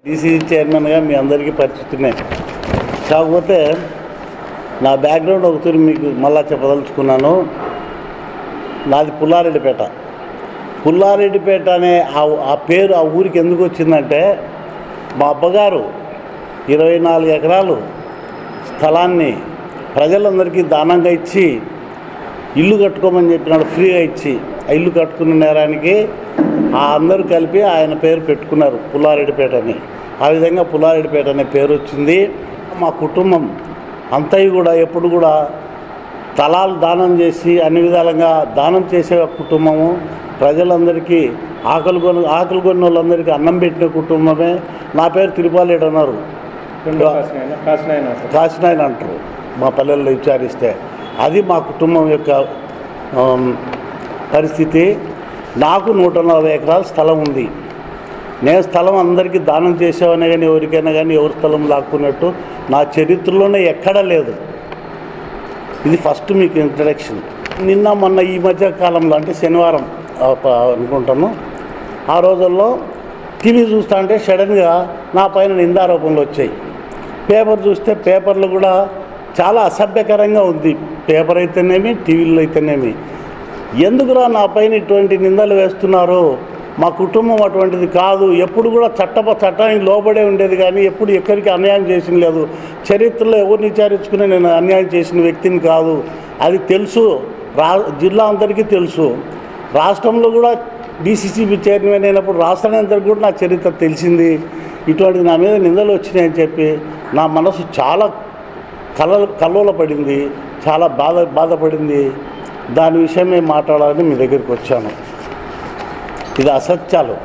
DCC చైర్మన్గా మీ అందరికీ పరిస్థితినే కాకపోతే నా బ్యాక్గ్రౌండ్ ఒకసారి మీకు మళ్ళా చెప్పదలుచుకున్నాను నాది పుల్లారెడ్డిపేట పుల్లారెడ్డిపేట అనే ఆ ఆ పేరు ఆ ఊరికి ఎందుకు వచ్చిందంటే మా అబ్బగారు ఇరవై నాలుగు ఎకరాలు స్థలాన్ని ప్రజలందరికీ దానంగా ఇచ్చి ఇల్లు కట్టుకోమని చెప్పినాడు ఫ్రీగా ఇచ్చి ఆ ఇల్లు కట్టుకున్న నేరానికి ఆ అందరూ కలిపి ఆయన పేరు పెట్టుకున్నారు పుల్లారెడ్డిపేట అని ఆ విధంగా పుల్లారెడ్డిపేట అనే పేరు వచ్చింది మా కుటుంబం అంతయి కూడా ఎప్పుడు కూడా తలాలు దానం చేసి అన్ని విధాలుగా దానం చేసే ఒక కుటుంబము ప్రజలందరికీ ఆకలి కొని ఆకలి కొన్ని వాళ్ళందరికీ అన్నం పెట్టిన కుటుంబమే నా పేరు తిరుపాలేడు అన్నారు రెండో కాసినాయన కాసినాయన సార్ కాసినాయన అంటారు మా పల్లెల్లో విచారిస్తే అది మా కుటుంబం యొక్క ఆమ్, పరిస్థితి నాకు నూట నలభై ఎకరాల స్థలం ఉంది నేను స్థలం అందరికీ దానం చేసేవనే కానీ ఎవరికైనా కానీ ఎవరి స్థలం లాక్కున్నట్టు నా చరిత్రలోనే ఎక్కడా లేదు ఇది ఫస్ట్ మీకు ఇంట్రడక్షన్ నిన్న మొన్న ఈ మధ్య కాలంలో అంటే శనివారం ఆ, ప- అనుకుంటాను ఆ రోజుల్లో టీవీ చూస్తా అంటే సడన్గా నా పైన నిందారోపణలు వచ్చాయి పేపర్ చూస్తే పేపర్లు కూడా చాలా అసభ్యకరంగా ఉంది పేపర్ అయితేనేమి టీవీలో అయితేనేమి ఎందుకురా నా పైన ఇటువంటి నిందలు వేస్తున్నారు మా కుటుంబం అటువంటిది కాదు ఎప్పుడు కూడా చట్ట చట్టానికి లోబడే ఉండేది కానీ ఎప్పుడు ఎక్కడికి అన్యాయం చేసిన లేదు చరిత్రలో ఎవరిని విచారించుకుని నేను అన్యాయం చేసిన వ్యక్తిని కాదు అది తెలుసు రా జిల్లా అందరికీ తెలుసు రాష్ట్రంలో కూడా డీసీసీబీ చైర్మన్ అయినప్పుడు రాష్ట్రానికి కూడా నా చరిత్ర తెలిసింది ఇటువంటి నా మీద నిందలు వచ్చినాయని చెప్పి నా మనసు చాలా కల కల్లోల పడింది చాలా బాధ బాధపడింది దాని విషయమే మాట్లాడాలని మీ దగ్గరికి వచ్చాను ఇది అసత్యాలు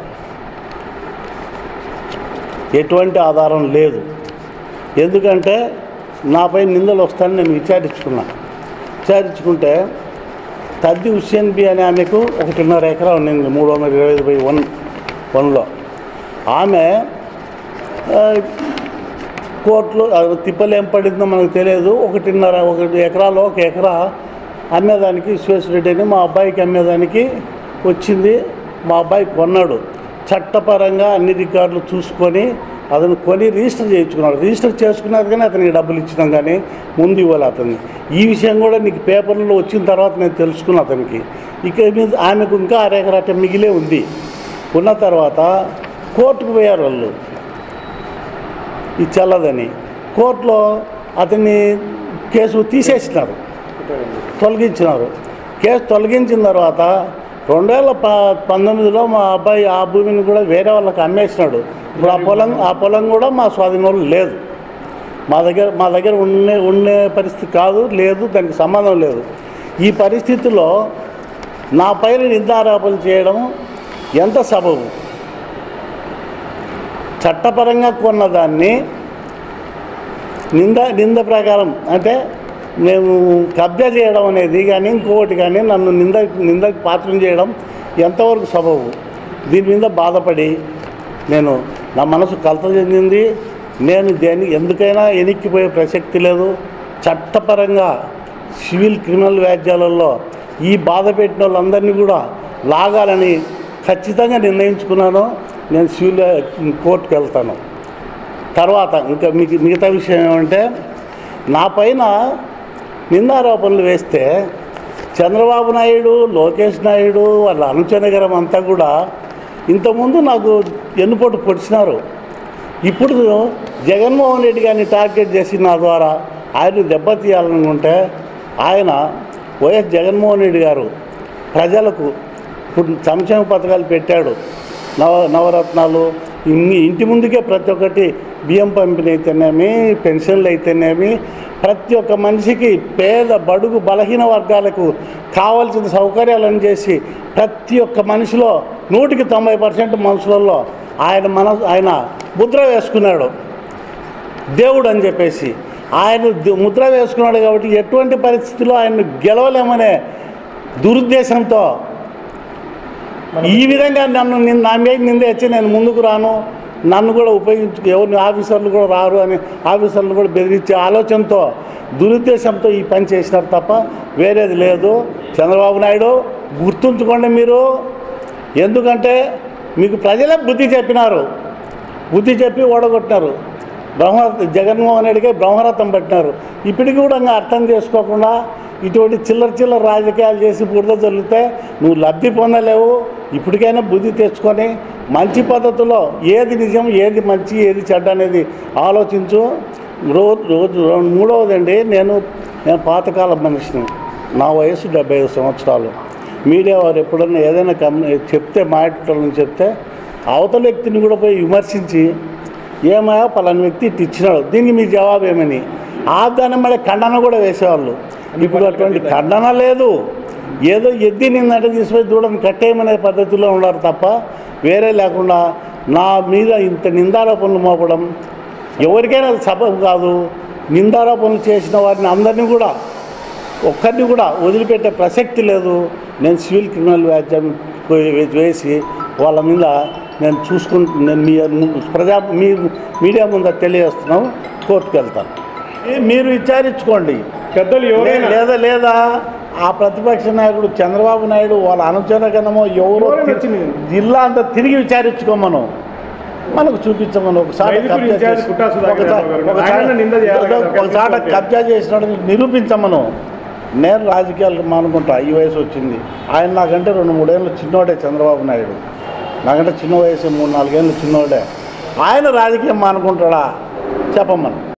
ఎటువంటి ఆధారం లేదు ఎందుకంటే నాపై నిందలు వస్తాయని నేను విచారించుకున్నా విచారించుకుంటే తద్ది హుస్సేన్ బి అనే ఆమెకు ఒకటిన్నర ఎకరా ఉండింది మూడు వందల ఇరవై ఐదు బై వన్ వన్లో ఆమె ఆ, కోర్టులో అది తిప్పలు ఏం పడిందో మనకు తెలియదు ఒకటిన్నర ఒకటి ఎకరాలో ఒక ఎకరా అమ్మేదానికి విశ్వేశ్వరెడ్డి అని మా అబ్బాయికి అమ్మేదానికి వచ్చింది మా అబ్బాయి కొన్నాడు చట్టపరంగా అన్ని రికార్డులు చూసుకొని అతను కొని రిజిస్టర్ చేయించుకున్నాడు రిజిస్టర్ చేసుకున్నారు కానీ అతనికి డబ్బులు ఇచ్చినాం కానీ ముందు ఇవ్వాలి అతన్ని ఈ విషయం కూడా నీకు పేపర్లో వచ్చిన తర్వాత నేను తెలుసుకున్నా అతనికి ఇక మీద ఆమెకు ఇంకా అరెకరాట మిగిలే ఉంది ఉన్న తర్వాత కోర్టుకు పోయారు వాళ్ళు ఇది చెల్లదని కోర్టులో అతన్ని కేసు తీసేసినారు తొలగించినారు కేసు తొలగించిన తర్వాత రెండు వేల ప పంతొమ్మిదిలో మా అబ్బాయి ఆ భూమిని కూడా వేరే వాళ్ళకి అమ్మేసినాడు ఇప్పుడు ఆ పొలం ఆ పొలం కూడా మా స్వాధీనంలో లేదు మా దగ్గర మా దగ్గర ఉండే ఉండే పరిస్థితి కాదు లేదు దానికి సంబంధం లేదు ఈ పరిస్థితిలో నా పైన నిర్ధారాపణ చేయడం ఎంత సబబు చట్టపరంగా కొన్న దాన్ని నింద నింద ప్రకారం అంటే మేము కబ్జా చేయడం అనేది కానీ ఇంకొకటి కానీ నన్ను నింద నిందకు పాత్రం చేయడం ఎంతవరకు సబబు దీని మీద బాధపడి నేను నా మనసు కలత చెందింది నేను దేని ఎందుకైనా ఎనిక్కిపోయే ప్రసక్తి లేదు చట్టపరంగా సివిల్ క్రిమినల్ వ్యాజ్యాలలో ఈ బాధ పెట్టిన వాళ్ళందరినీ కూడా లాగాలని ఖచ్చితంగా నిర్ణయించుకున్నాను నేను సివిల్ కోర్టుకు వెళ్తాను తర్వాత ఇంకా మీకు మిగతా విషయం ఏమంటే నా పైన నిందారోపణలు వేస్తే చంద్రబాబు నాయుడు లోకేష్ నాయుడు వాళ్ళ అనుచనగరం అంతా కూడా ఇంతకుముందు నాకు ఎన్నుపోటు పొడిచినారు ఇప్పుడు జగన్మోహన్ రెడ్డి గారిని టార్గెట్ చేసి నా ద్వారా ఆయన దెబ్బతీయాలనుకుంటే ఆయన వైఎస్ జగన్మోహన్ రెడ్డి గారు ప్రజలకు ఇప్పుడు సంక్షేమ పథకాలు పెట్టాడు నవ నవరత్నాలు ఇన్ని ఇంటి ముందుకే ప్రతి ఒక్కటి బియ్యం పంపిణీ అయితేనేమి పెన్షన్లు అయితేనేమి ప్రతి ఒక్క మనిషికి పేద బడుగు బలహీన వర్గాలకు కావాల్సిన సౌకర్యాలను చేసి ప్రతి ఒక్క మనిషిలో నూటికి తొంభై పర్సెంట్ మనుషులలో ఆయన మన ఆయన ముద్ర వేసుకున్నాడు దేవుడు అని చెప్పేసి ఆయన దు- ముద్ర వేసుకున్నాడు కాబట్టి ఎటువంటి పరిస్థితిలో ఆయన గెలవలేమనే దురుద్దేశంతో ఈ విధంగా నన్ను నిన్న నా మీద నింద వచ్చి నేను ముందుకు రాను నన్ను కూడా ఉపయోగించు ఎవరిని ఆఫీసర్లు కూడా రారు అని ఆఫీసర్లు కూడా బెదిరించే ఆలోచనతో దురుద్దేశంతో ఈ పని చేసినారు తప్ప వేరేది లేదు చంద్రబాబు నాయుడు గుర్తుంచుకోండి మీరు ఎందుకంటే మీకు ప్రజలే బుద్ధి చెప్పినారు బుద్ధి చెప్పి ఓడగొట్టినారు బ్రహ్మ జగన్మోహన్ రెడ్డికి బ్రహ్మరథం పెట్టినారు ఇప్పటికి కూడా ఇంకా అర్థం చేసుకోకుండా ఇటువంటి చిల్లర చిల్లర రాజకీయాలు చేసి బురద చల్లితే నువ్వు లబ్ధి పొందలేవు ఇప్పటికైనా బుద్ధి తెచ్చుకొని మంచి పద్ధతిలో ఏది నిజం ఏది మంచి ఏది చెడ్డ అనేది ఆలోచించు రోజు రోజు మూడవదండి నేను నేను పాతకాల మనిషిని నా వయసు డెబ్బై ఐదు సంవత్సరాలు మీడియా వారు ఎప్పుడన్నా ఏదైనా కమ్యూని చెప్తే మాట్లాడాలని చెప్తే అవతల వ్యక్తిని కూడా పోయి విమర్శించి ఏమయ్యా పలాని వ్యక్తి ఇట్ట ఇచ్చినాడు దీనికి మీ జవాబు ఏమని ఆ దాని మళ్ళీ ఖండన కూడా వేసేవాళ్ళు ఇప్పుడు అటువంటి ఖండన లేదు ఏదో ఎద్ది నిన్నట్టు తీసుకుపోయి దూడని కట్టేయమనే పద్ధతిలో ఉన్నారు తప్ప వేరే లేకుండా నా మీద ఇంత నిందారోపణలు మోపడం ఎవరికైనా అది సబబు కాదు నిందారోపణలు చేసిన వారిని అందరినీ కూడా ఒక్కరిని కూడా వదిలిపెట్టే ప్రసక్తి లేదు నేను సివిల్ క్రిమినల్ వ్యాజ్యం వే- వేసి వాళ్ళ మీద నేను చూసుకుంటు నేను మీ ప్రజా మీ మీడియా ముందు తెలియజేస్తున్నాం కోర్టుకు వెళ్తాను మీ- మీరు విచారించుకోండి పెద్దలు ఎవరైనా లే- లేదా లేదా ఆ ప్రతిపక్ష నాయకుడు చంద్రబాబు నాయుడు వాళ్ళ అనుచరగణమో ఎవరో ఎవరైనా వచ్చింది. జిల్లా అంతా తిరిగి విచారించుకోమను మనకు చూపించమని ఒకసారి రైతులు కబ్జా ఇన్ఛార్జ్ చేసి- పుట్టా సుధాకర్ ఒకసారి- యాదవ్ గారు. ఒకసారి- ఆయన నింద చేయాలి కదా, ఒకసారి కల్పించాలి. కబ్జా చేసినాడు నిరూపించమను నేను రాజకీయాలు మానుకుంటా ఈ వయసు వచ్చింది ఆయన నాకంటే రెండు మూడేళ్ళు చిన్నోడే చంద్రబాబు నాయుడు నాకంటే చిన్న వయసు మూడు నాలుగేళ్ళు చిన్నోడే ఆయన రాజకీయం మానుకుంటాడా చెప్పమను